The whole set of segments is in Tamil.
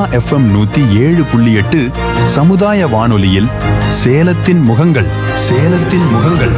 எஃப்எம் நூத்தி ஏழு புள்ளி எட்டு சமுதாய வானொலியில் சேலத்தின் முகங்கள் சேலத்தின் முகங்கள்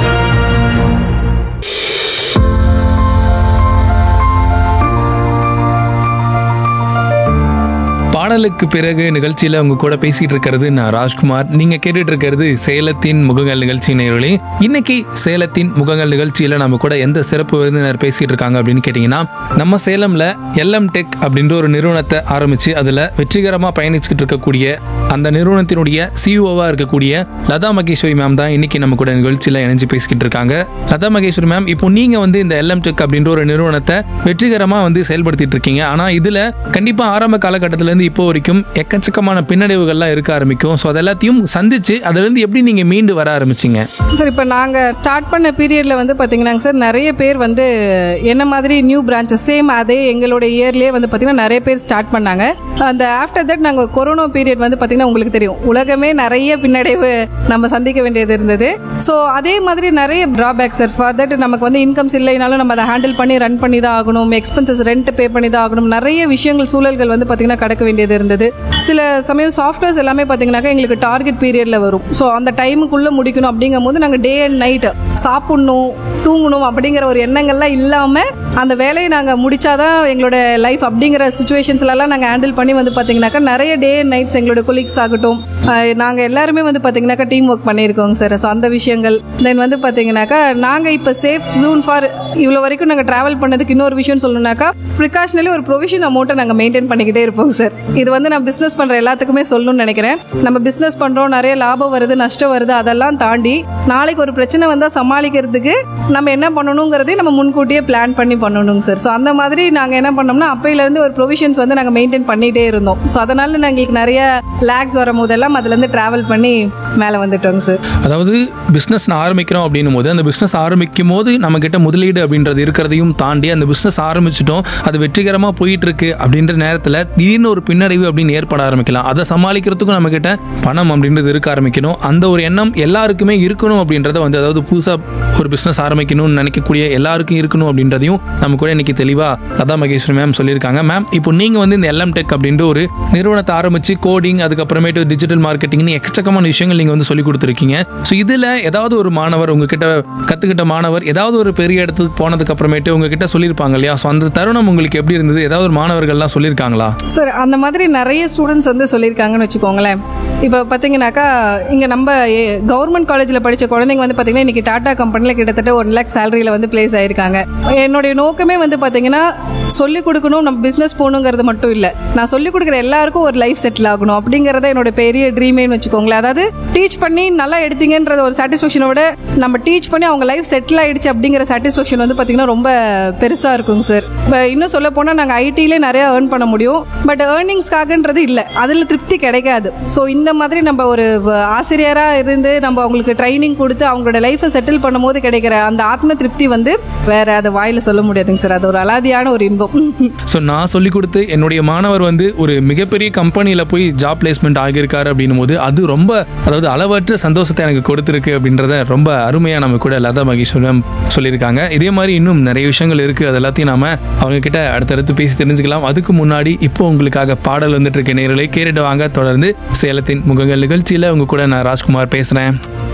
பாடலுக்கு பிறகு நிகழ்ச்சியில உங்க கூட பேசிட்டு இருக்கிறது நான் ராஜ்குமார் நீங்க கேட்டுட்டு இருக்கிறது சேலத்தின் முகங்கள் நிகழ்ச்சி நேயர்களே இன்னைக்கு சேலத்தின் முகங்கள் நிகழ்ச்சியில நம்ம கூட எந்த சிறப்பு விருந்தினர் பேசிட்டு இருக்காங்க அப்படின்னு கேட்டீங்கன்னா நம்ம சேலம்ல எல்எம் டெக் அப்படின்ற ஒரு நிறுவனத்தை ஆரம்பிச்சு அதுல வெற்றிகரமா பயணிச்சுட்டு இருக்கக்கூடிய அந்த நிறுவனத்தினுடைய சிஇஓவா இருக்கக்கூடிய லதா மகேஸ்வரி மேம் தான் இன்னைக்கு நம்ம கூட நிகழ்ச்சியில இணைஞ்சு பேசிக்கிட்டு இருக்காங்க லதா மகேஸ்வரி மேம் இப்போ நீங்க வந்து இந்த எல்எம் டெக் அப்படின்ற ஒரு நிறுவனத்தை வெற்றிகரமா வந்து செயல்படுத்திட்டு இருக்கீங்க ஆனா இதுல கண்டிப்பா ஆரம்ப காலகட்டத்தில இருந்து இப்போ வரைக்கும் எக்கச்சக்கமான பின்னடைவுகள்லாம் இருக்க ஆரம்பிக்கும் ஸோ அதெல்லாத்தையும் சந்திச்சு அதுல இருந்து எப்படி நீங்க மீண்டு வர ஆரம்பிச்சீங்க சார் இப்போ நாங்கள் ஸ்டார்ட் பண்ண பீரியடில் வந்து பார்த்தீங்கன்னாங்க சார் நிறைய பேர் வந்து என்ன மாதிரி நியூ பிரான்ச்சஸ் சேம் அதே எங்களோட இயர்லேயே வந்து பார்த்தீங்கன்னா நிறைய பேர் ஸ்டார்ட் பண்ணாங்க அந்த ஆஃப்டர் தட் நாங்கள் கொரோனா பீரியட் வந்து பார்த்தீங்கன்னா உங்களுக்கு தெரியும் உலகமே நிறைய பின்னடைவு நம்ம சந்திக்க வேண்டியது இருந்தது ஸோ அதே மாதிரி நிறைய ட்ராபேக் சார் ஃபார் தட் நமக்கு வந்து இன்கம்ஸ் இல்லைனாலும் நம்ம அதை ஹேண்டில் பண்ணி ரன் பண்ணி தான் ஆகணும் எக்ஸ்பென்சஸ் ரெண்ட் பே பண்ணி தான் ஆகணும் நிறைய விஷயங்கள் சூழல்கள் வந்து பார்த்தீங்கன்னா கடக்க வேண்டியது இருந்தது சில சமயம் சாஃப்ட்வேர்ஸ் எல்லாமே பார்த்தீங்கன்னாக்கா எங்களுக்கு டார்கெட் பீரியடில் வரும் ஸோ அந்த டைமுக்குள்ளே முடிக்கணும் அப்படிங்கும் போது நாங்கள் டே அண்ட் நைட் சாப்பிடணும் தூங்கணும் அப்படிங்கிற ஒரு எண்ணங்கள்லாம் இல்லாமல் அந்த வேலையை நாங்கள் முடிச்சாதான் எங்களோட லைஃப் அப்படிங்கிற சுச்சுவேஷன்ஸ்லலாம் நாங்கள் ஹேண்டில் பண்ணி வந்து பார்த்தீங்கன்னாக்கா நிறைய டே அண்ட் நைட்ஸ் எங்களோட கொலீக்ஸ் ஆகட்டும் நாங்கள் எல்லாருமே வந்து பார்த்தீங்கன்னாக்கா டீம் ஒர்க் பண்ணியிருக்கோங்க சார் ஸோ அந்த விஷயங்கள் தென் வந்து பார்த்தீங்கன்னாக்கா நாங்கள் இப்போ சேஃப் ஜூன் ஃபார் இவ்வளோ வரைக்கும் நாங்கள் ட்ராவல் பண்ணதுக்கு இன்னொரு விஷயம் சொல்லணும்னாக்கா ப்ரிகாஷனலி ஒரு ப்ரொவிஷன் அமௌண்ட்டை நாங்கள் மெயின்டைன் பண்ணிக்கிட்டே இருப்போம் சார் இது வந்து நான் பிஸ்னஸ் பண்ணுற எல்லாத்துக்குமே சொல்லணும்னு நினைக்கிறேன் நம்ம பிஸ்னஸ் பண்ணுறோம் நிறைய லாபம் வருது நஷ்டம் வருது அதெல்லாம் தாண்டி நாளைக்கு ஒரு பிரச்சனை வந்தால் சமாளிக்கிறதுக்கு நம்ம என்ன பண்ணணுங்கிறதையும் நம்ம முன்கூட்டியே பிளான் பண்ணி பண்ணணுங்க சார் ஸோ அந்த மாதிரி நாங்கள் என்ன பண்ணோம்னா அப்பையிலேருந்து ஒரு ப்ரொவிஷன்ஸ் வந்து நாங்கள் மெயின்டைன் பண்ணிகிட்டே இருந்தோம் ஸோ அதனால எங்களுக்கு நிறைய லேக்ஸ் வரும் போதெல்லாம் அதுலேருந்து ட்ராவல் பண்ணி மேலே வந்துட்டோங்க சார் அதாவது பிஸ்னஸ் ஆரம்பிக்கிறோம் அப்படின்னும் போது அந்த பிஸ்னஸ் ஆரம்பிக்கும் போது நம்ம கிட்ட முதலீடு அப்படின்றது இருக்கிறதையும் தாண்டி அந்த பிஸ்னஸ் ஆரம்பிச்சிட்டோம் அது வெற்றிகரமாக போயிட்டு இருக்கு அப்படின்ற நேரத்தில் திடீர்னு ஒரு பின்னடைவு அப்படின்னு ஏற்பட ஆரம்பிக்கலாம் அதை சமாளிக்கிறதுக்கும் நம்ம கிட்ட பணம் அப்படின்றது இருக்க ஆரம்பிக்கணும் அந்த ஒரு எண்ணம் எல்லாருக்குமே இருக்கணும் அப்படின்றத வந்து அதாவது புதுசாக ஒரு பிஸ்னஸ் ஆரம்பிக்கணும்னு நினைக்கக்கூடிய எல்லாருக்கும் இருக்கணும் அப்படின்றதையும் நம்ம கூட இன்னைக்கு தெளிவாக லதா மகேஸ்வரி மேம் சொல்லியிருக்காங்க மேம் இப்போ நீங்கள் வந்து இந்த எல்எம் டெக் அப்படின்ற ஒரு நிறுவனத்தை ஆரம்பிச்சு கோடிங் அதுக்கப்புறமேட்டு டிஜிட்டல் மார்க்கெட்டிங்னு எக்கச்சக்கமான விஷயங்கள் நீங்கள் வந்து சொல்லி கொடுத்துருக்கீங்க ஸோ இதில் ஏதாவது ஒரு மாணவர் உங்ககிட்ட கற்றுக்கிட்ட மாணவர் ஏதாவது ஒரு பெரிய இடத்துக்கு போனதுக்கு அப்புறமேட்டு உங்ககிட்ட சொல்லியிருப்பாங்க இல்லையா ஸோ அந்த தருணம் உங்களுக்கு எப்படி இருந்தது ஏதாவது ஒரு மாணவர்கள்லாம் சொல்லியிருக்காங்களா சார் அந்த மாதிரி நிறைய ஸ்டூடெண்ட்ஸ் வந்து சொல்லியிருக்காங்கன்னு வச்சுக்கோங்களேன் இப்போ பார்த்தீங்கன்னாக்கா இங்கே நம்ம கவர்மெண்ட் காலேஜில் படித்த குழந்தைங்க வந்து பார்த்தீங்கன்னா இன்னைக்கு டாடா கம்பெனியில் கிட்டத்தட்ட ஒன் லேக் சேலரியில் வந்து பிளேஸ் ஆயிருக்காங்க என்னுடைய நோக்கமே வந்து பார்த்தீங்கன்னா சொல்லிக் கொடுக்கணும் நம்ம பிஸ்னஸ் போகணுங்கிறது மட்டும் இல்லை நான் சொல்லிக் கொடுக்குற எல்லாருக்கும் ஒரு லைஃப் செட்டில் ஆகணும் அப்படிங்கிறத என்னோட பெரிய ட்ரீமேன்னு வச்சுக்கோங்களேன் அதாவது டீச் பண்ணி நல்லா எடுத்தீங்கன்றது ஒரு சாட்டிஸ்ஃபேக்ஷனோட நம்ம டீச் பண்ணி அவங்க லைஃப் செட்டில் ஆயிடுச்சு அப்படிங்கிற சாட்டிஸ்ஃபேக்ஷன் வந்து பார்த்தீங்கன்னா ரொம்ப பெருசாக இருக்குங்க சார் இப்போ இன்னும் சொல்ல போனால் நாங்கள் ஐடியிலே நிறைய ஏர்ன் பண்ண முடியும் பட் ஏர்னிங்ஸ்க்காகன்றது இல்லை அதில் திருப்தி கிடைக்காது ஸோ இந்த மாதிரி நம்ம ஒரு ஆசிரியராக இருந்து நம்ம அவங்களுக்கு ட்ரைனிங் கொடுத்து அவங்களோட லைஃப்பை செட்டில் பண்ணும்போது கிடைக்கிற அந்த ஆத்ம திருப்தி வந்து வேற அதை வாயில சொல்ல முடியாதுங்க சார் அது ஒரு அலாதியான ஒரு இன்பம் ஸோ நான் சொல்லி கொடுத்து என்னுடைய மாணவர் வந்து ஒரு மிகப்பெரிய கம்பெனியில் போய் ஜாப் பிளேஸ்மெண்ட் ஆகியிருக்காரு அப்படின்னும் போது அது ரொம்ப அதாவது அளவற்ற சந்தோஷத்தை எனக்கு கொடுத்துருக்கு அப்படின்றத ரொம்ப அருமையாக நம்ம கூட லதா மகேஸ்வரம் சொல்லியிருக்காங்க இதே மாதிரி இன்னும் நிறைய விஷயங்கள் இருக்குது அது எல்லாத்தையும் நாம அவங்க கிட்ட அடுத்தடுத்து பேசி தெரிஞ்சுக்கலாம் அதுக்கு முன்னாடி இப்போ உங்களுக்காக பாடல் வந்துட்டு இருக்க நேர்களை கேட்டுட்டு வாங்க தொடர்ந்து சேலத்தின் முகங்கள் நிகழ்ச்சியில் உங்க கூட நான் ராஜ்குமார் பேசுகிறேன்